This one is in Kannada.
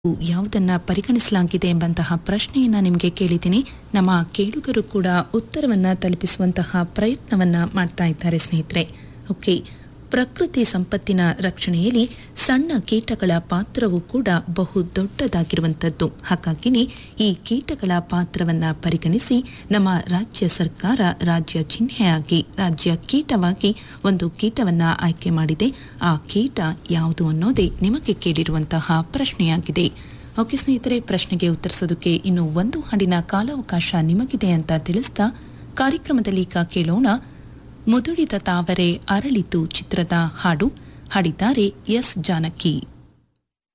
ಯಾವುದನ್ನ ಪರಿಗಣಿಸಲಾಗಿದೆ ಎಂಬಂತಹ ಪ್ರಶ್ನೆಯನ್ನ ನಿಮಗೆ ಕೇಳಿದ್ದೀನಿ ನಮ್ಮ ಕೇಳುಗರು ಕೂಡ ಉತ್ತರವನ್ನ ತಲುಪಿಸುವಂತಹ ಪ್ರಯತ್ನವನ್ನ ಮಾಡ್ತಾ ಇದ್ದಾರೆ ಸ್ನೇಹಿತರೆ ಓಕೆ ಪ್ರಕೃತಿ ಸಂಪತ್ತಿನ ರಕ್ಷಣೆಯಲ್ಲಿ ಸಣ್ಣ ಕೀಟಗಳ ಪಾತ್ರವೂ ಕೂಡ ಬಹು ದೊಡ್ಡದಾಗಿರುವಂಥದ್ದು ಹಾಗಾಗಿನೇ ಈ ಕೀಟಗಳ ಪಾತ್ರವನ್ನ ಪರಿಗಣಿಸಿ ನಮ್ಮ ರಾಜ್ಯ ಸರ್ಕಾರ ರಾಜ್ಯ ಚಿಹ್ನೆಯಾಗಿ ರಾಜ್ಯ ಕೀಟವಾಗಿ ಒಂದು ಕೀಟವನ್ನ ಆಯ್ಕೆ ಮಾಡಿದೆ ಆ ಕೀಟ ಯಾವುದು ಅನ್ನೋದೇ ನಿಮಗೆ ಕೇಳಿರುವಂತಹ ಪ್ರಶ್ನೆಯಾಗಿದೆ ಓಕೆ ಸ್ನೇಹಿತರೆ ಪ್ರಶ್ನೆಗೆ ಉತ್ತರಿಸೋದಕ್ಕೆ ಇನ್ನು ಒಂದು ಹಾಡಿನ ಕಾಲಾವಕಾಶ ನಿಮಗಿದೆ ಅಂತ ತಿಳಿಸ್ತಾ ಕಾರ್ಯಕ್ರಮದಲ್ಲಿ ಈಗ ಕೇಳೋಣ ಮುದುಡಿದ ತಾವರೆ ಅರಳಿತು ಚಿತ್ರದ ಹಾಡು ಹಾಡಿದ್ದಾರೆ ಎಸ್ ಜಾನಕಿ